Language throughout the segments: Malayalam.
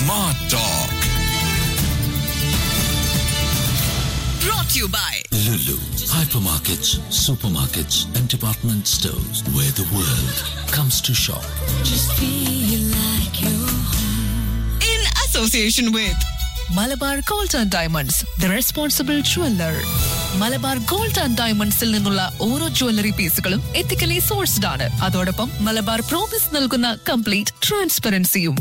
Smart Talk. brought to you by Lulu. Hypermarkets, supermarkets, and department stores where the world comes to shop. in association with Malabar gold and diamonds the responsible jeweller Malabar gold and ഡയമണ്ട്സിൽ നിന്നുള്ള ഓരോ ജ്വല്ലറി പീസുകളും എത്തിക്കലി സോഴ്സ്ഡ് ആണ് അതോടൊപ്പം മലബാർ പ്രോമിസ് നൽകുന്ന കംപ്ലീറ്റ് ട്രാൻസ്പെറൻസിയും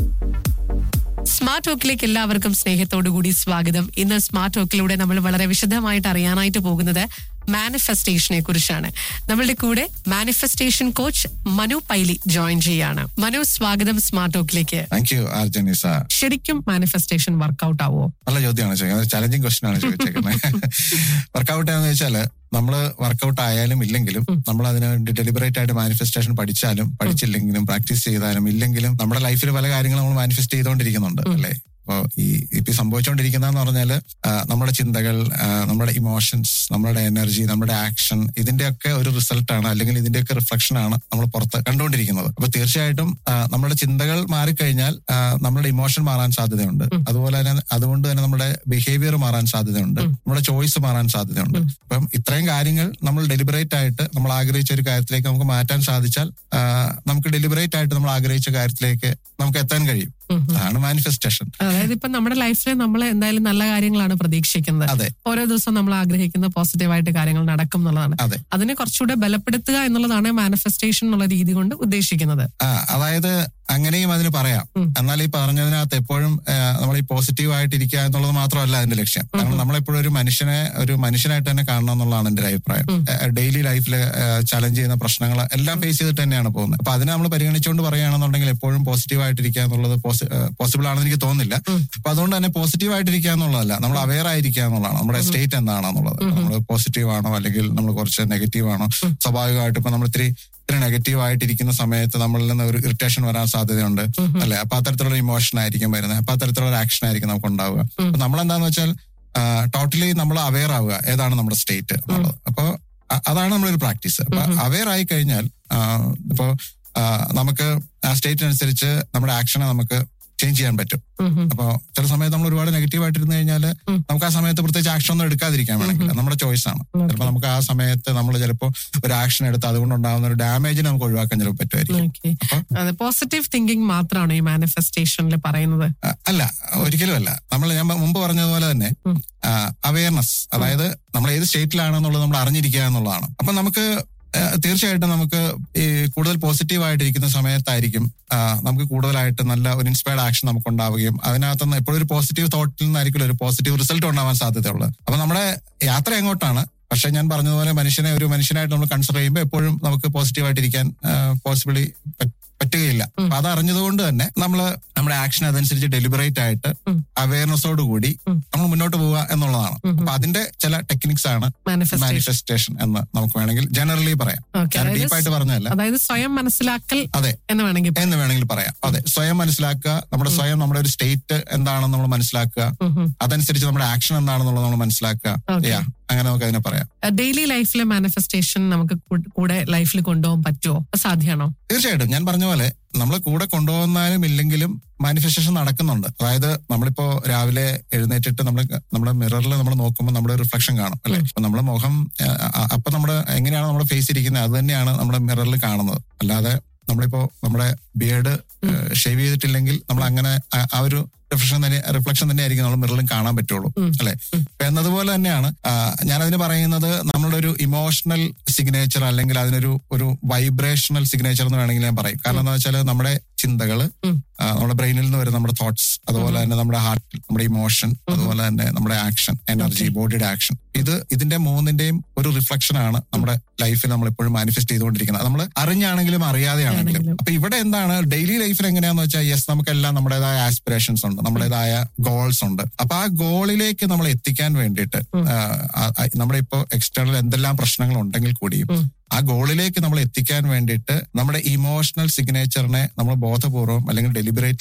സ്മാർട്ട് ടോക്കിലേക്ക് എല്ലാവർക്കും സ്നേഹത്തോടു കൂടി സ്വാഗതം ഇന്ന് സ്മാർട്ട് ടോക്കിലൂടെ നമ്മൾ വളരെ വിശദമായിട്ട് അറിയാനായിട്ട് പോകുന്നത് മാനിഫെസ്റ്റേഷനെ കുറിച്ചാണ് നമ്മളുടെ കൂടെ manifestation coach Manu Paily join ചെയ്യാണ് മനു സ്വാഗതം സ്മാർട്ട് ടോക്കിലേക്ക് താങ്ക് യു ആർജനിസ ശരിക്കും മാനിഫെസ്റ്റേഷൻ വർക്കൗട്ട് ആവോ നല്ല ചോദ്യമാണ് ചോദിക്കുന്നത് ചലഞ്ചിങ് ക്വസ്റ്റൻ ആണ് ചോദിച്ചേക്കുന്നത് വർക്കൗട്ട് ആണെന്ന് വെച്ചാൽ നമ്മൾ വർക്കൗട്ട് ആയാലും ഇല്ലെങ്കിലും നമ്മൾ അതിന് വേണ്ടി ഡെലിബറേറ്റ് ആയിട്ട് മാനിഫെസ്റ്റേഷൻ പഠിച്ചാലും പഠിച്ചില്ലെങ്കിലും പ്രാക്ടീസ് ചെയ്താലും ഇല്ലെങ്കിലും നമ്മുടെ ലൈഫിൽ പല കാര്യങ്ങളും നമ്മൾ മാനിഫെസ്റ്റ് ചെയ്തുകൊണ്ടിരിക്കുന്നുണ്ട് അല്ലേ അപ്പോൾ ഈ ഇപ്പൊ സംഭവിച്ചുകൊണ്ടിരിക്കുന്നതെന്ന് പറഞ്ഞാൽ നമ്മുടെ ചിന്തകൾ ആ, നമ്മുടെ ഇമോഷൻസ് നമ്മുടെ എനർജി നമ്മുടെ ആക്ഷൻ ഇതിന്റെയൊക്കെ ഒരു റിസൾട്ടാണ് അല്ലെങ്കിൽ ഇതിന്റെയൊക്കെ റിഫ്ലക്ഷൻ ആണ് നമ്മൾ പുറത്ത് കണ്ടുകൊണ്ടിരിക്കുന്നത് അപ്പൊ തീർച്ചയായിട്ടും ആ, നമ്മുടെ ചിന്തകൾ മാറിക്കഴിഞ്ഞാൽ ആ, നമ്മുടെ ഇമോഷൻ മാറാൻ സാധ്യതയുണ്ട് അതുപോലെ തന്നെ അതുകൊണ്ട് തന്നെ നമ്മുടെ ബിഹേവിയർ മാറാൻ സാധ്യതയുണ്ട് നമ്മുടെ ചോയ്സ് മാറാൻ സാധ്യതയുണ്ട് അപ്പം ഇത്രയും കാര്യങ്ങൾ നമ്മൾ ഡെലിബറേറ്റ് ആയിട്ട് നമ്മൾ ആഗ്രഹിച്ച ഒരു കാര്യത്തിലേക്ക് നമുക്ക് മാറ്റാൻ സാധിച്ചാൽ ആ, നമുക്ക് ഡെലിബറേറ്റ് ആയിട്ട് നമ്മൾ ആഗ്രഹിച്ച കാര്യത്തിലേക്ക് നമുക്ക് എത്താൻ കഴിയും അതാണ് മാനിഫെസ്റ്റേഷൻ അതായത് ഇപ്പൊ നമ്മുടെ ലൈഫിൽ നമ്മൾ എന്തായാലും നല്ല കാര്യങ്ങളാണ് പ്രതീക്ഷിക്കുന്നത് അതെ ഓരോ ദിവസവും നമ്മൾ ആഗ്രഹിക്കുന്ന പോസിറ്റീവായിട്ട് കാര്യങ്ങൾ നടക്കും എന്നുള്ളതാണ് അതെ അതിനെ കുറച്ചുകൂടെ ബലപ്പെടുത്തുക എന്നുള്ളതാണ് മാനിഫെസ്റ്റേഷൻ എന്നുള്ള രീതി കൊണ്ട് ഉദ്ദേശിക്കുന്നത് ആ അതായത് അങ്ങനെയും അതിന് പറയാം ഉം. എന്നാൽ ഈ പറഞ്ഞതിനകത്ത് എപ്പോഴും നമ്മൾ ഈ പോസിറ്റീവ് ആയിട്ടിരിക്കുക എന്നുള്ളത് മാത്രമല്ല അതിന്റെ ലക്ഷ്യം കാരണം നമ്മളെപ്പോഴും ഒരു മനുഷ്യനെ ഒരു മനുഷ്യനായിട്ട് തന്നെ കാണണം എന്നുള്ളതാണ് എന്റെ ഒരു അഭിപ്രായം ഡെയിലി ലൈഫിൽ ചലഞ്ച് ചെയ്യുന്ന പ്രശ്നങ്ങൾ എല്ലാം ഫേസ് ചെയ്തിട്ട് തന്നെയാണ് പോകുന്നത് അപ്പൊ അതിനെ നമ്മൾ പരിഗണിച്ചുകൊണ്ട് പറയുകയാണെന്നുണ്ടെങ്കിൽ എപ്പോഴും പോസിറ്റീവ് ആയിട്ടിരിക്കുക എന്നുള്ളത് പോസിബിൾ ആണെന്ന് എനിക്ക് തോന്നുന്നില്ല അപ്പൊ അതുകൊണ്ട് തന്നെ പോസിറ്റീവ് ആയിട്ടിരിക്കുക എന്നുള്ളതല്ല നമ്മൾ അവെയർ ആയിരിക്കുക എന്നുള്ളതാണ് നമ്മുടെ സ്റ്റേറ്റ് എന്താണെന്നുള്ളത് നമ്മൾ പോസിറ്റീവ് ആണോ അല്ലെങ്കിൽ നമ്മൾ കുറച്ച് നെഗറ്റീവ് ആണോ സ്വാഭാവികമായിട്ട് ഇപ്പൊ നമ്മൾ ഇത്തിരി ഇത്തിരി നെഗറ്റീവ് ആയിട്ടിരിക്കുന്ന സമയത്ത് നമ്മളിൽ നിന്ന് ഒരു ഇറിറ്റേഷൻ വരാൻ സാധ്യതയുണ്ട് അല്ലെ അപ്പൊ അത്തരത്തിലുള്ള ഇമോഷൻ ആയിരിക്കും വരുന്നത് അപ്പൊ അത്തരത്തിലുള്ള ഒരു ആക്ഷൻ ആയിരിക്കും നമുക്ക് ഉണ്ടാവുക അപ്പൊ നമ്മളെന്താന്ന് വെച്ചാൽ ടോട്ടലി നമ്മൾ അവെയർ ആവുക ഏതാണ് നമ്മുടെ സ്റ്റേറ്റ് എന്നുള്ളത് അപ്പൊ അ- അതാണ് നമ്മളൊരു പ്രാക്ടീസ് അപ്പൊ അവെയർ ആയി കഴിഞ്ഞാൽ ആ, ഇപ്പൊ ആ, നമുക്ക് ആ സ്റ്റേറ്റ് അനുസരിച്ച് നമ്മുടെ ആക്ഷനെ നമുക്ക് ചേഞ്ച് ചെയ്യാൻ പറ്റും ഉം ഉം. അപ്പൊ ചില സമയത്ത് നമ്മൾ ഒരുപാട് നെഗറ്റീവ് ആയിട്ടിരുന്ന് കഴിഞ്ഞാൽ ഉം. നമുക്ക് ആ സമയത്ത് പ്രത്യേകിച്ച് ആക്ഷൻ ഒന്നും എടുക്കാതിരിക്കാൻ വേണമെങ്കിൽ അത് നമ്മുടെ ചോയ്സ് ആണ് ചിലപ്പോൾ നമുക്ക് ആ സമയത്ത് നമ്മൾ ചിലപ്പോൾ ഒരു ആക്ഷൻ എടുത്ത് അതുകൊണ്ട് ഉണ്ടാകുന്ന ഒരു ഡാമേജിനെ നമുക്ക് ഒഴിവാക്കാൻ ചിലപ്പോൾ പറ്റുമായിരിക്കും ഓക്കെ അതെ പോസിറ്റീവ് തിങ്കിങ് മാത്രമാണ് ഈ മാനിഫെസ്റ്റേഷനിൽ പറയുന്നത് ആ, അല്ല ഒരിക്കലും അല്ല നമ്മൾ ഞാൻ മുമ്പ് പറഞ്ഞതുപോലെ തന്നെ ഉം. അവയർനെസ് അതായത് നമ്മൾ ഏത് സ്റ്റേറ്റിലാണെന്നുള്ളത് നമ്മൾ അറിഞ്ഞിരിക്കുക എന്നുള്ളതാണ് അപ്പൊ നമുക്ക് ആ, തീർച്ചയായിട്ടും നമുക്ക് ഈ കൂടുതൽ പോസിറ്റീവ് ആയിട്ടിരിക്കുന്ന സമയത്തായിരിക്കും ആ, നമുക്ക് കൂടുതലായിട്ട് നല്ല ഒരു ഇൻസ്പയർഡ് ആക്ഷൻ നമുക്ക് ഉണ്ടാവുകയും അതിനകത്ത് എപ്പോഴും ഒരു പോസിറ്റീവ് തോട്ടിൽ നിന്നായിരിക്കും ഒരു പോസിറ്റീവ് റിസൾട്ട് ഉണ്ടാവാൻ സാധ്യതയുള്ളത് അപ്പൊ നമ്മുടെ യാത്ര എങ്ങോട്ടാണ് പക്ഷെ ഞാൻ പറഞ്ഞതുപോലെ മനുഷ്യനെ ഒരു മനുഷ്യനായിട്ട് നമ്മൾ കൺസിഡർ ചെയ്യുമ്പോൾ എപ്പോഴും നമുക്ക് പോസിറ്റീവ് ആയിട്ടിരിക്കാൻ പോസിബിളി പറ്റുകയില്ല അപ്പൊ അത് അറിഞ്ഞതുകൊണ്ട് തന്നെ നമ്മൾ നമ്മുടെ ആക്ഷൻ അതനുസരിച്ച് ഡെലിബറേറ്റ് ആയിട്ട് ഉം. അവയർനെസ്സോട് കൂടി ഉം. നമ്മൾ മുന്നോട്ട് പോവുക എന്നുള്ളതാണ് ഉം. അപ്പൊ അതിന്റെ ചില ടെക്നിക്സ് ആണ് മാനിഫെസ്റ്റേഷൻ മാനിഫെസ്റ്റേഷൻ എന്ന് നമുക്ക് വേണമെങ്കിൽ ജനറലി പറയാം ഓക്കെ ഞാൻ ഡീപ്പായിട്ട് പറഞ്ഞല്ല അതായത് സ്വയം മനസ്സിലാക്കൽ അതെ എന്ന് വേണമെങ്കിൽ പറയാം. എന്ന് വേണമെങ്കിൽ പറയാം അതെ സ്വയം മനസ്സിലാക്കുക നമ്മുടെ സ്വയം നമ്മുടെ ഒരു സ്റ്റേറ്റ് എന്താണെന്ന് നമ്മൾ മനസ്സിലാക്കുക ഉം ഉം. അതനുസരിച്ച് നമ്മുടെ ആക്ഷൻ എന്താണെന്നുള്ളത് നമ്മൾ മനസ്സിലാക്കുക Okay. Yeah, അങ്ങനെ നമുക്ക് അതിനെ പറയാം ഡെയിലി ലൈഫിലെ മാനിഫെസ്റ്റേഷൻ നമുക്ക് കൂ- കൂടെ ലൈഫിൽ കൊണ്ടുപോകാൻ പറ്റുമോ അത് സാധ്യമാണോ തീർച്ചയായിട്ടും ഞാൻ പറഞ്ഞ പോലെ നമ്മൾ കൂടെ കൊണ്ടുപോകുന്നാലും ഇല്ലെങ്കിലും മാനിഫെസ്റ്റേഷൻ നടക്കുന്നുണ്ട് അതായത് നമ്മളിപ്പോ രാവിലെ എഴുന്നേറ്റിട്ട് നമ്മൾ നമ്മുടെ മിററിൽ നമ്മൾ നോക്കുമ്പോൾ നമ്മുടെ റിഫ്ലക്ഷൻ കാണും അല്ലെ അപ്പൊ നമ്മുടെ മുഖം ആ, ആ, അപ്പൊ നമ്മുടെ എങ്ങനെയാണ് നമ്മുടെ ഫേസ് ഇരിക്കുന്നത് അത് തന്നെയാണ് നമ്മുടെ മിററിൽ കാണുന്നത് അല്ലാതെ നമ്മളിപ്പോ നമ്മുടെ ബിയേഡ് ഷേവ് ചെയ്തിട്ടില്ലെങ്കിൽ നമ്മൾ അങ്ങനെ ആ- ആ ഒരു റിഫ്ലക്ഷൻ തന്നെ റിഫ്ലക്ഷൻ തന്നെ ആയിരിക്കും നമ്മൾ മിററിൽ കാണാൻ പറ്റുള്ളൂ ഉം. അല്ലെ അപ്പൊ എന്നതുപോലെ തന്നെയാണ് ആ, ഞാനതിന് പറയുന്നത് നമ്മുടെ ഒരു ഇമോഷണൽ സിഗ്നേച്ചർ അല്ലെങ്കിൽ അതിനൊരു ഒരു വൈബ്രേഷണൽ സിഗ്നേച്ചർ എന്ന് വേണമെങ്കിൽ ഞാൻ പറയും കാരണം എന്താ വെച്ചാൽ നമ്മുടെ ചിന്തകള് ഉം. ആ, നമ്മുടെ ബ്രെയിനിൽ നിന്ന് വരുന്ന നമ്മുടെ തോട്ട്സ് അതുപോലെ തന്നെ നമ്മുടെ ഹാർട്ട് നമ്മുടെ ഇമോഷൻ അതുപോലെ തന്നെ നമ്മുടെ ആക്ഷൻ എനർജി ബോഡിയുടെ ആക്ഷൻ ഇത് ഇതിന്റെ മൂന്നിന്റെയും ഒരു റിഫ്ലക്ഷൻ ആണ് നമ്മുടെ ലൈഫിൽ നമ്മൾ എപ്പോഴും മാനിഫെസ്റ്റ് ചെയ്തുകൊണ്ടിരിക്കുന്നത് നമ്മൾ അറിഞ്ഞാണെങ്കിലും അറിയാതെയാണെങ്കിലും ആണെങ്കിലും. അപ്പൊ ഇവിടെ എന്താണ് ഡെയിലി ലൈഫിൽ എങ്ങനെയാന്ന് വെച്ചാൽ യെസ് നമുക്കെല്ലാം നമ്മുടേതായ ആസ്പിറേഷൻസ് ഉണ്ട് നമ്മുടേതായ ഗോൾസ് ഉണ്ട് അപ്പൊ ആ ഗോളിലേക്ക് നമ്മൾ എത്തിക്കാൻ വേണ്ടിയിട്ട് ആ, ആ- ആ- നമ്മുടെ ഇപ്പോ എക്സ്റ്റേണൽ എന്തെല്ലാം പ്രശ്നങ്ങൾ ഉണ്ടെങ്കിൽ കൂടിയും ഉം. ആ ഗോളിലേക്ക് നമ്മൾ എത്തിക്കാൻ വേണ്ടിയിട്ട് നമ്മുടെ ഇമോഷണൽ സിഗ്നേച്ചറിനെ നമ്മൾ ബോധപൂർവം അല്ലെങ്കിൽ ഡെലിബറേറ്റ്ലി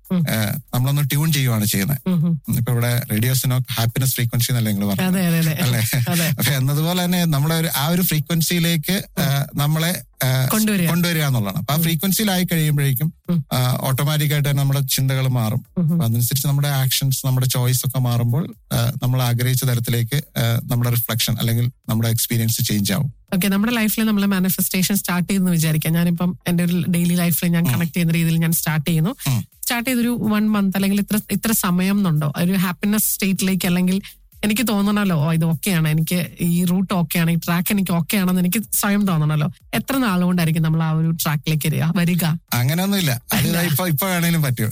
നമ്മളൊന്ന് ട്യൂൺ ചെയ്യുവാണ് ചെയ്യുന്നത് ഉം, ഉം. ഇപ്പൊ ഇവിടെ റേഡിയോസിനോ ഹാപ്പിനെസ് ഫ്രീക്വൻസി എന്നല്ലേ നിങ്ങൾ അതെ പറഞ്ഞത് അതെ അതെ അല്ലേ അതെ അപ്പൊ എന്നതുപോലെ തന്നെ നമ്മളെ ഒരു ആ ഒരു ഫ്രീക്വൻസിയിലേക്ക് നമ്മളെ ആ, കൊണ്ടുവരിക. കൊണ്ടുവരിക എന്നുള്ളതാണ് അപ്പൊ ആ ഫ്രീക്വൻസിയിലായി കഴിയുമ്പോഴേക്കും ഉം. ഓട്ടോമാറ്റിക് ആയിട്ട് തന്നെ നമ്മുടെ ചിന്തകൾ മാറും ഉം, ഉം. അപ്പൊ അതനുസരിച്ച് നമ്മുടെ ആക്ഷൻസ് നമ്മുടെ ചോയ്സ് ഒക്കെ മാറുമ്പോൾ ആ, നമ്മൾ ആഗ്രഹിച്ച തരത്തിലേക്ക് ആ, നമ്മുടെ റിഫ്ലക്ഷൻ അല്ലെങ്കിൽ നമ്മുടെ എക്സ്പീരിയൻസ് ചേഞ്ച് ആവും ഓക്കെ നമ്മുടെ ലൈഫിൽ നമ്മൾ മാനിഫെസ്റ്റേഷൻ സ്റ്റാർട്ട് ചെയ്യുന്നു വിചാരിക്കാം ഞാനിപ്പം എന്റെ ഒരു ഡെയിലി ലൈഫിൽ ഞാൻ കണക്ട് ചെയ്യുന്ന രീതിയിൽ ഞാൻ സ്റ്റാർട്ട് ചെയ്യുന്നു ഉം. സ്റ്റാർട്ട് ചെയ്തൊരു വൺ മന്ത് അല്ലെങ്കിൽ ഇത്ര ഇത്ര സമയം എന്നുണ്ടോ ഒരു ഹാപ്പിനെസ് സ്റ്റേറ്റിലേക്ക് അല്ലെങ്കിൽ എനിക്ക് തോന്നണല്ലോ ഓ ഇത് ഓക്കെയാണ് എനിക്ക് ഈ റൂട്ട് ഓക്കെയാണ് ഈ ട്രാക്ക് എനിക്ക് ഓക്കെ ആണെന്ന് എനിക്ക് സ്വയം തോന്നണല്ലോ എത്ര നാളുകൊണ്ടായിരിക്കും നമ്മൾ ആ ഒരു ട്രാക്കിലേക്ക് വരിക വരിക അങ്ങനെയൊന്നുമില്ല അത് ഇപ്പൊ ഇപ്പൊ വേണേലും പറ്റും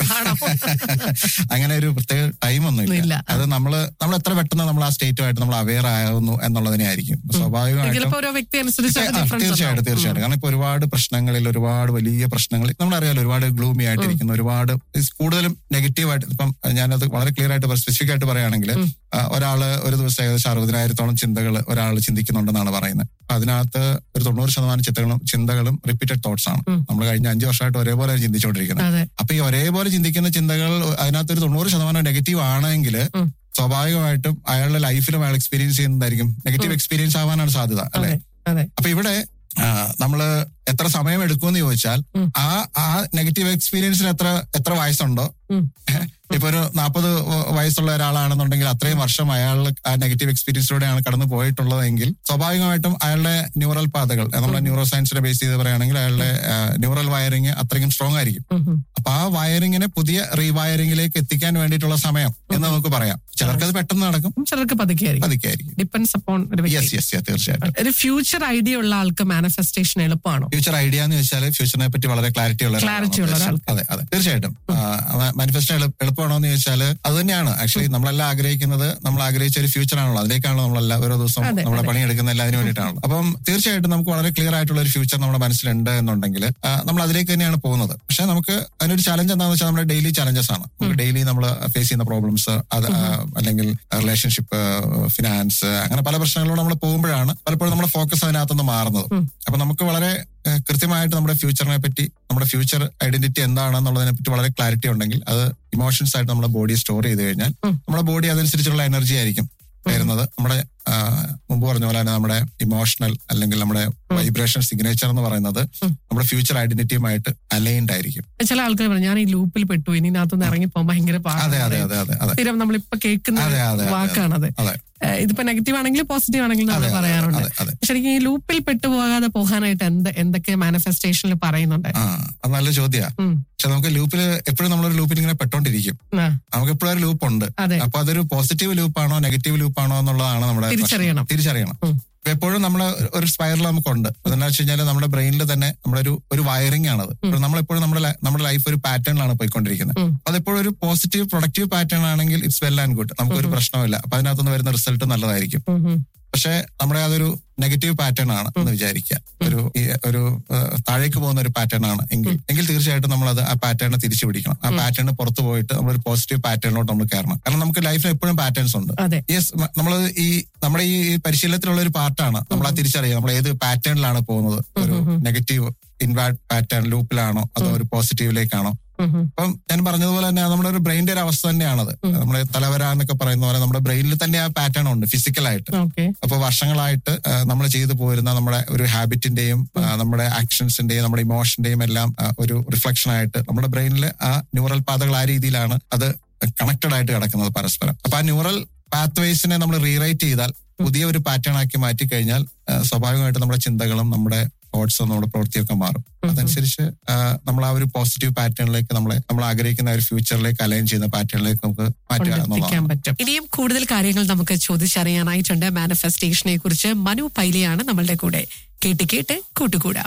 അങ്ങനെ ഒരു പ്രത്യേക ടൈം ഒന്നും ഇല്ല. ഇല്ല അത് നമ്മള് നമ്മൾ എത്ര പെട്ടെന്ന് നമ്മൾ ആ സ്റ്റേറ്റുമായിട്ട് നമ്മൾ അവെയർ ആകുന്നു എന്നുള്ളതിനെ ആയിരിക്കും സ്വാഭാവികമായിട്ടും ചിലപ്പോ ഓരോ വ്യക്തി അനുസരിച്ച് ആ, ഡിഫറൻസ് തീർച്ചയായിട്ടും തീർച്ചയായിട്ടും കാരണം ഇപ്പൊ ഒരുപാട് പ്രശ്നങ്ങളിൽ ഒരുപാട് വലിയ പ്രശ്നങ്ങളിൽ നമ്മളറിയാലോ ഒരുപാട് ഗ്ലൂമി ആയിട്ടിരിക്കുന്ന ഒരുപാട് is കൂടുതലും നെഗറ്റീവ് ആയിട്ട് ഇപ്പം ഞാനത് വളരെ ക്ലിയർ ആയിട്ട് സ്പെസിഫിക് ആയിട്ട് പറയുകയാണെങ്കിൽ ഒരാള് ഒരു ദിവസം ഏകദേശം അറുപതിനായിരത്തോളം ചിന്തകൾ ഒരാൾ ചിന്തിക്കുന്നുണ്ടെന്നാണ് പറയുന്നത് അപ്പൊ അതിനകത്ത് ഒരു തൊണ്ണൂറ് ശതമാനം ചിന്തകളും ചിന്തകളും റിപ്പീറ്റഡ് തോട്ട്സ് ആണ് ഉം. നമ്മൾ കഴിഞ്ഞ അഞ്ചു വർഷമായിട്ട് ഒരേപോലെ ചിന്തിച്ചുകൊണ്ടിരിക്കുന്നത് അതെ അപ്പൊ ഈ ഒരേപോലെ ചിന്തിക്കുന്ന ചിന്തകൾ അതിനകത്ത് ഒരു തൊണ്ണൂറ് ശതമാനം നെഗറ്റീവ് ആണെങ്കിൽ ഉം. സ്വാഭാവികമായിട്ടും അയാളുടെ ലൈഫിലും അയാൾ എക്സ്പീരിയൻസ് ചെയ്യുന്നതായിരിക്കും നെഗറ്റീവ് എക്സ്പീരിയൻസ് ആവാനാണ് സാധ്യത അല്ലെ അതെ അതെ അപ്പൊ ഇവിടെ ആ, നമ്മള് എത്ര സമയം എടുക്കുമെന്ന് ചോദിച്ചാൽ ഉം. ആ ആ നെഗറ്റീവ് എക്സ്പീരിയൻസിന് എത്ര എത്ര വയസ്സുണ്ടോ ഉം. ഇപ്പൊ ഒരു നാൽപ്പത് വയസ്സുള്ള ഒരാളാണെന്നുണ്ടെങ്കിൽ അത്രയും വർഷം അയാൾ ആ നെഗറ്റീവ് എക്സ്പീരിയൻസിലൂടെയാണ് കടന്നു പോയിട്ടുള്ളതെങ്കിൽ സ്വാഭാവികമായിട്ടും അയാളുടെ ന്യൂറൽ പാതകൾ നമ്മുടെ ന്യൂറോ സയൻസിനെ ബേസ് ചെയ്ത് പറയുകയാണെങ്കിൽ അയാളുടെ ന്യൂറൽ വയറിങ് അത്രയും സ്ട്രോങ് ആയിരിക്കും ഉം, ഉം. അപ്പൊ ആ വയറിങ്ങിനെ പുതിയ റീവയറിങ്ങിലേക്ക് എത്തിക്കാൻ വേണ്ടിയിട്ടുള്ള സമയം എന്ന് നമുക്ക് പറയാം ചിലർക്ക് അത് പെട്ടെന്ന് നടക്കും ചിലർക്ക് പതുക്കെയായിരിക്കും പതുക്കെയായിരിക്കും ഡിപ്പെൻസ് അപ്പോൺ ഒരു വ്യക്തി യെസ് യെസ് തീർച്ചയായിട്ടും ഒരു ഫ്യൂച്ചർ ഐഡിയ ഉള്ള ആൾക്ക് മാനിഫെസ്റ്റേഷൻ എളുപ്പമാണോ ഫ്യൂച്ചർ ഐഡിയ എന്ന് വെച്ചാൽ ഫ്യൂച്ചറിനെ പറ്റി വളരെ ക്ലാരിറ്റി ഉള്ള ഒരാളാണ് Clarity ഉള്ള ഉദ്ദേശം. അതെ അതെ തീർച്ചയായിട്ടും മാനിഫെസ്റ്റോ എളുപ്പമാണോ എന്ന് ചോദിച്ചാൽ അത് തന്നെയാണ് ആക്ച്വലി നമ്മളെല്ലാം ആഗ്രഹിക്കുന്നത് നമ്മൾ ആഗ്രഹിച്ച ഒരു ഫ്യൂച്ചർ ആണല്ലോ അതിലേക്കാണല്ലോ നമ്മളെല്ലാം ഓരോ ദിവസം അതെ, നമ്മുടെ അതെ. പണി എടുക്കുന്ന അതിന് വേണ്ടിയിട്ടാണല്ലോ അപ്പം തീർച്ചയായിട്ടും നമുക്ക് വളരെ ക്ലിയർ ആയിട്ടുള്ള ഒരു ഫ്യൂച്ചർ നമ്മുടെ മനസ്സിലുണ്ട് എന്നുണ്ടെങ്കിൽ ആ, നമ്മൾ അതിലേക്ക് തന്നെയാണ് പോകുന്നത് പക്ഷെ നമുക്ക് അതിനൊരു ചലഞ്ച് എന്താണെന്ന് വെച്ചാൽ നമ്മുടെ ഡെയിലി ചലഞ്ചസ് ആണ് നമുക്ക് ഡെയിലി നമ്മൾ ഫേസ് ചെയ്യുന്ന പ്രോബ്ലംസ് അത് ആ, അല്ലെങ്കിൽ റിലേഷൻഷിപ്പ് ഫിനാൻസ് അങ്ങനെ പല പ്രശ്നങ്ങളിലൂടെ നമ്മൾ പോകുമ്പോഴാണ് പലപ്പോഴും നമ്മുടെ ഫോക്കസ് അതിനകത്തുനിന്ന് മാറുന്നത് ഉം. അപ്പൊ നമുക്ക് വളരെ ഏഹ്, കൃത്യമായിട്ട് നമ്മുടെ ഫ്യൂച്ചറിനെ പറ്റി നമ്മുടെ ഫ്യൂച്ചർ ഐഡന്റിറ്റി എന്താണെന്നുള്ളതിനെ പറ്റി വളരെ ക്ലാരിറ്റി ഉണ്ടെങ്കിൽ അത് ഇമോഷൻസ് ആയിട്ട് നമ്മുടെ ബോഡി സ്റ്റോർ ചെയ്ത് കഴിഞ്ഞാൽ ഉം. നമ്മുടെ ബോഡി അതനുസരിച്ചുള്ള എനർജി ആയിരിക്കും വരുന്നത് നമ്മുടെ ആ, മുമ്പ് പറഞ്ഞ പോലെ തന്നെ നമ്മുടെ ഇമോഷണൽ അല്ലെങ്കിൽ നമ്മുടെ വൈബ്രേഷൻ സിഗ്നേച്ചർ എന്ന് പറയുന്നത് ഉം. നമ്മുടെ ഫ്യൂച്ചർ ഐഡന്റിറ്റിയുമായിട്ട് അലൈൻഡ് ആയിരിക്കും ചില ആൾക്കാർ പറഞ്ഞു ഞാൻ ഈ ലൂപ്പിൽ പെട്ടു ഇനി ഇതിനകത്തുനിന്ന് ഇറങ്ങി പോകാൻ ഭയങ്കര അതെ പാടാണ് അതെ അതെ അതെ അതെ സ്ഥിരം നമ്മളിപ്പോ കേൾക്കുന്ന അതെ, അതെ, അതെ, വാക്കാണത് അതെ ഏഹ് ഇതിപ്പോ നെഗറ്റീവ് ആണെങ്കിലും പോസിറ്റീവ് ആണെങ്കിലും നമ്മൾ അതെ അതെ പറയാറുണ്ട് അതെ അതെ ശരിക്കും ഈ ലൂപ്പിൽ പെട്ടുപോകാതെ പോകാനായിട്ട് എന്ത് എന്തൊക്കെ മാനിഫെസ്റ്റേഷനിൽ പറയുന്നുണ്ട് ആ അത് നല്ല ചോദ്യ ഉം. പക്ഷെ നമുക്ക് ലൂപ്പിൽ എപ്പോഴും നമ്മളൊരു ലൂപ്പിൽ ഇങ്ങനെ പെട്ടോണ്ടിരിക്കും ആ, നമുക്ക് എപ്പോഴും ഒരു ലൂപ്പ് ഉണ്ട് അതെ അപ്പൊ അതൊരു പോസിറ്റീവ് ലൂപ്പാണോ നെഗറ്റീവ് ലൂപ്പാണോ എന്നുള്ളതാണ് നമ്മുടെ പ്രശ്നം. തിരിച്ചറിയണം. തിരിച്ചറിയണം ഉം. ഇപ്പൊ എപ്പോഴും നമ്മള് ഒരു സ്പൈറൽ നമുക്കുണ്ട് അതെന്താ വെച്ച് കഴിഞ്ഞാൽ നമ്മുടെ ബ്രെയിനിൽ തന്നെ നമ്മുടെ ഒരു ഒരു വയറിംഗ് ആണത് ഇപ്പൊ നമ്മളെപ്പോഴും നമ്മുടെ ലൈ- നമ്മുടെ ലൈഫ് ഒരു പാറ്റേണിലാണ് പോയിക്കൊണ്ടിരിക്കുന്നത് ഉം. അതെപ്പോഴും ഒരു പോസിറ്റീവ് പ്രൊഡക്റ്റീവ് പാറ്റേൺ ആണെങ്കിൽ ഇറ്റ്സ് വെൽ ആൻഡ് ഗുഡ് നമുക്കൊരു പ്രശ്നമില്ല അപ്പൊ അതിനകത്തുനിന്ന് വരുന്ന റിസൾട്ട് നല്ലതായിരിക്കും ഉം, ഉം. പക്ഷെ നമ്മുടെ അതൊരു നെഗറ്റീവ് പാറ്റേൺ ആണ് എന്ന് വിചാരിക്കുക ഒരു ഈ ഒരു ഏഹ്, താഴേക്ക് പോകുന്ന ഒരു പാറ്റേൺ ആണ് എങ്കിൽ എങ്കിൽ തീർച്ചയായിട്ടും നമ്മൾ അത് ആ പാറ്റേൺ തിരിച്ചു പിടിക്കണം ആ പാറ്റേൺ പുറത്തു പോയിട്ട് നമ്മളൊരു പോസിറ്റീവ് പാറ്റേണിലോട്ട് നമ്മൾ കയറണം കാരണം നമുക്ക് ലൈഫിൽ എപ്പോഴും പാറ്റേൺസ് ഉണ്ട് അതെ യെസ് നമ്മൾ ഈ നമ്മുടെ ഈ പരിശീലനത്തിലുള്ള ഒരു പാർട്ടാണ് നമ്മൾ ആ തിരിച്ചറിയുക നമ്മൾ ഏത് പാറ്റേണിലാണ് പോകുന്നത് ഒരു നെഗറ്റീവ് ഇൻവാഡ് പാറ്റേൺ ലൂപ്പിലാണോ അതോ ഒരു പോസിറ്റീവിലേക്കാണോ ഉം, ഉം. അപ്പം ഞാൻ പറഞ്ഞതുപോലെ തന്നെ നമ്മുടെ ഒരു ബ്രെയിനിന്റെ ഒരു അവസ്ഥ തന്നെയാണത് നമ്മുടെ തലവര എന്നൊക്കെ പറയുന്ന പോലെ നമ്മുടെ ബ്രെയിനിൽ തന്നെ ആ പാറ്റേൺ ഉണ്ട് ഫിസിക്കലായിട്ട് ഓക്കെ അപ്പൊ വർഷങ്ങളായിട്ട് നമ്മൾ ചെയ്തു പോരുന്ന നമ്മുടെ ഒരു ഹാബിറ്റിന്റെയും ആ, നമ്മുടെ ആക്ഷൻസിന്റെയും നമ്മുടെ ഇമോഷന്റെയും എല്ലാം ആ, ഒരു റിഫ്ലക്ഷൻ ആയിട്ട് നമ്മുടെ ബ്രെയിനിൽ ആ ന്യൂറൽ പാതകൾ ആ രീതിയിലാണ് അത് കണക്റ്റഡ് ആയിട്ട് കിടക്കുന്നത് പരസ്പരം അപ്പൊ ആ ന്യൂറൽ പാത്വേസിനെ നമ്മൾ റീറൈറ്റ് ചെയ്താൽ പുതിയ ഒരു പാറ്റേൺ ആക്കി മാറ്റി കഴിഞ്ഞാൽ ആ, സ്വാഭാവികമായിട്ട് നമ്മുടെ ചിന്തകളും നമ്മുടെ തോട്ട്സും നമ്മുടെ പ്രവൃത്തിയൊക്കെ മാറും അതനുസരിച്ച് ആ, നമ്മൾ ആ ഒരു പോസിറ്റീവ് പാറ്റേണിലേക്ക് നമ്മളെ നമ്മൾ ആഗ്രഹിക്കുന്ന ആ ഒരു ഫ്യൂച്ചറിലേക്ക് അലൈൻ ചെയ്യുന്ന പാറ്റേണിലേക്ക് നമുക്ക് മാറ്റുക കൊണ്ടെത്തിക്കാൻ എന്നുള്ളതാണ് പറ്റും ഇനിയും കൂടുതൽ കാര്യങ്ങൾ നമുക്ക് ചോദിച്ചറിയാനായിട്ടുണ്ട് മാനിഫെസ്റ്റേഷനെ കുറിച്ച് മനു പൈലിയാണ് നമ്മളുടെ കൂടെ കേട്ട് കേട്ട് കൂട്ടുകൂടാം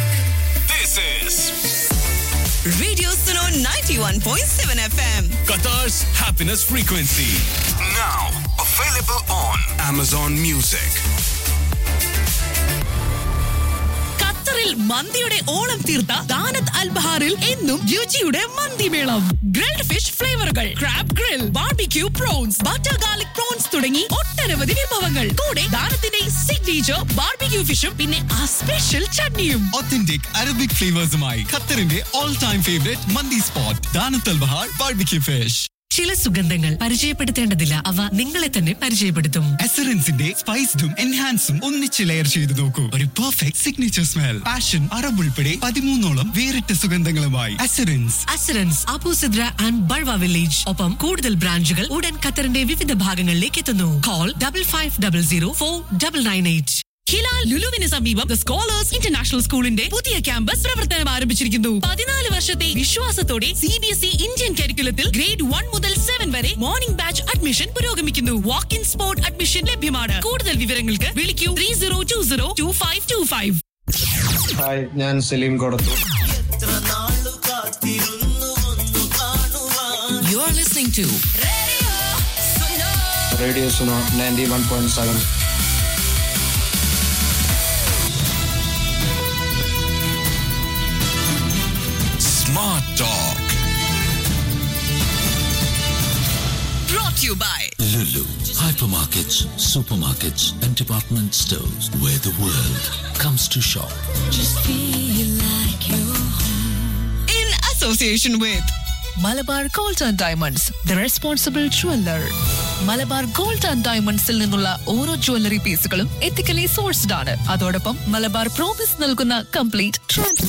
This is Radio Suno 91.7 FM. Qatar's happiness frequency. Now available on Amazon Music. ഖത്തറിൽ ഖത്തറിൽ മന്തിയുടെ ഓളം തീർത്ത ദാനത്ത് അൽബഹാറിൽ എന്നും രുചിയുടെ മന്തിമേളം ഗ്രിൽഡ് ഫിഷ് ഫ്ലേവറുകൾ crab grill barbecue prawns butter garlic prawns തുടങ്ങി ഒട്ടനവധി വിഭവങ്ങൾ കൂടെ ദാനത്തിന്റെ സിഗ്നേച്ചർ ബാർബിക്യൂ ഫിഷും പിന്നെ ആ സ്പെഷ്യൽ ചട്നിയും ഒത്തന്റിക് അറബിക് ഫ്ലേവേഴ്സുമായി ഖത്തറിന്റെ ഓൾ ടൈം ഫേവറേറ്റ് മന്തി സ്പോട്ട് ദാനത്തൽ ബഹാർ ബാർബിക്യൂ ഫിഷ് ചില സുഗന്ധങ്ങൾ പരിചയപ്പെടുത്തേണ്ടതില്ല അവ നിങ്ങളെ തന്നെ പരിചയപ്പെടുത്തും എസറൻസിന്റെ സ്പൈസ്ഡും എൻഹാൻസും ഒന്നിച്ച് ലെയർ ചെയ്ത് നോക്കൂ ഒരു perfect signature smell passion Arab ഉൾപ്പെടെ പതിമൂന്നോളം വേറിട്ട സുഗന്ധങ്ങളുമായി എസറൻസ് അസുരൻസ് അബൂസിദ്ര ആൻഡ് ബൾവ വില്ലേജ് ഒപ്പം കൂടുതൽ ബ്രാഞ്ചുകൾ ഉടൻ ഖത്തറിന്റെ വിവിധ ഭാഗങ്ങളിലേക്ക് എത്തുന്നു call double five double zero four double nine eight ഹിലാൽ ലുലുവിന് സമീപം ദ സ്കോളേഴ്സ് ഇന്റർനാഷണൽ സ്കൂളിന്റെ പുതിയ ക്യാമ്പസ് പ്രവർത്തനം ആരംഭിച്ചിരിക്കുന്നു പതിനാല് വർഷത്തെ വിശ്വാസത്തോടെ C B S E Indian കരിക്കുലത്തിൽ ഗ്രേഡ് വൺ മുതൽ സെവൻ വരെ മോർണിംഗ് ബാച്ച് അഡ്മിഷൻ പുരോഗമിക്കുന്നു വാക്ക് ഇൻ സ്പോട്ട് അഡ്മിഷൻ ലഭ്യമാണ് കൂടുതൽ വിവരങ്ങൾക്ക് വിളിക്കൂ three zero two zero two five two five hi ഞാൻ Saleem Kodathu you are listening to radio Suno ninety one point seven Smart Talk. brought to you by Lulu. Hypermarkets, supermarkets, and department stores where the world comes to shop. in association with Malabar gold and diamonds the responsible jeweller Malabar gold and ഡയമണ്ട്സിൽ നിന്നുള്ള ഓരോ ജ്വല്ലറി പീസുകളും എത്തിക്കലി സോഴ്സ്ഡ് ആണ് അതോടൊപ്പം മലബാർ പ്രോമിസ് നൽകുന്ന കംപ്ലീറ്റ് ട്രാൻസ്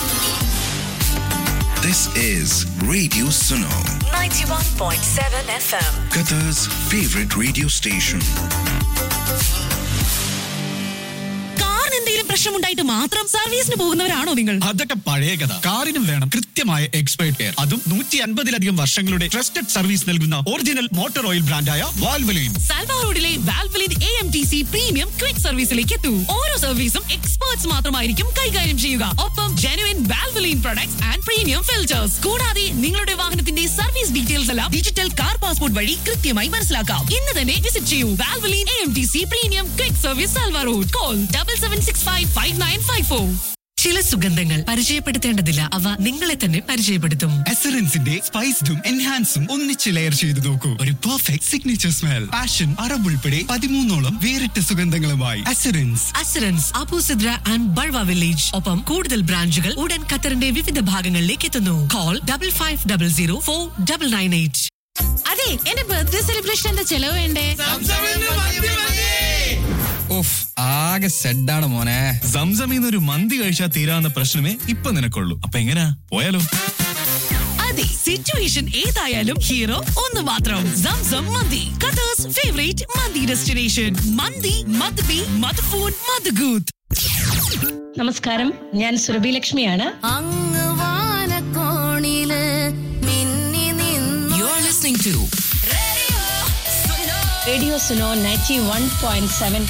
This is Radio Suno, 91.7 FM. Qatar's favorite radio station. കാറിന് എന്തെങ്കിലും പ്രശ്നമുണ്ടായിട്ട് മാത്രം സർവീസിന് പോകുന്നവരാണോ നിങ്ങൾ അതൊക്കെ പഴയ കഥ കാറിനും വേണം കൃത്യമായ എക്സ്പേർട്ട് കെയർ അതും നൂറ്റി അൻപതിലധികം വർഷങ്ങളുടെ ട്രസ്റ്റഡ് സർവീസ് നൽകുന്ന ഒറിജിനൽ മോട്ടോർ ഓയിൽ ബ്രാൻഡായ വാൽവലയും സാൽവ റോഡിലെ Valvoline A M T C premium quick സർവീസിലേക്ക് എത്തൂ ഓരോ സർവീസും എക്സ്പേർട്സ് മാത്രമായിരിക്കും കൈകാര്യം ചെയ്യുക ഒപ്പം genuine Valvoline products and premium filters കൂടാതെ നിങ്ങളുടെ വാഹനത്തിന്റെ സർവീസ് ഡീറ്റെയിൽസ് എല്ലാം ഡിജിറ്റൽ കാർ പാസ്പോർട്ട് വഴി കൃത്യമായി മനസ്സിലാക്കാം ഇന്ന് തന്നെ വിസിറ്റ് ചെയ്യൂ Valvoline A M T C premium quick service സാൽവ road call double seven six five five nine five four ചില സുഗന്ധങ്ങൾ പരിചയപ്പെടുത്തേണ്ടതില്ല അവ നിങ്ങളെ തന്നെ പരിചയപ്പെടുത്തും എസറൻസിന്റെ സ്പൈസ്ഡും എൻഹാൻസും ഒന്നിച്ച് ലെയർ ചെയ്ത് നോക്കൂ ഒരു perfect signature smell passion Arab ഉൾപ്പെടെ പതിമൂന്നോളം വേറിട്ട സുഗന്ധങ്ങളുമായി എസറൻസ് അസുരൻസ് അബൂസിദ്ര ആൻഡ് ബൾവ വില്ലേജ് ഒപ്പം കൂടുതൽ ബ്രാഞ്ചുകൾ ഉടൻ ഖത്തറിന്റെ വിവിധ ഭാഗങ്ങളിലേക്ക് എത്തുന്നു call double five double zero four double nine eight അതെ എന്റെ ബർത്ത്ഡേ സെലിബ്രേഷന്റെ ചെലവ് വേണ്ടേ ഉഫ് ആകെ സെഡാണ് മോനെ സംസമിന്ന് ഒരു മന്തി കഴിച്ചാൽ തീരാവുന്ന പ്രശ്നമേ ഇപ്പൊ നിനക്കുള്ളൂ അപ്പൊ എങ്ങനാ പോയാലോ അതെ സിറ്റുവേഷൻ ഏതായാലും ഹീറോ ഒന്ന് മാത്രം സംസം മന്തി ഖത്തർസ് ഫേവറേറ്റ് മന്തി ഡെസ്റ്റിനേഷൻ മന്തി മദ്ബി മദ്ഫൂൺ മദ്ഗൂത്ത് നമസ്കാരം ഞാൻ സുരഭി ലക്ഷ്മിയാണ് അങ്ങ് വാനക്കോണില് മിന്നി നിന്നു you are listening to radio Suno ninety one point seven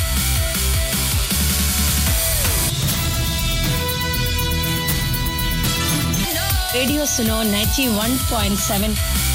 radio Suno ninety one point seven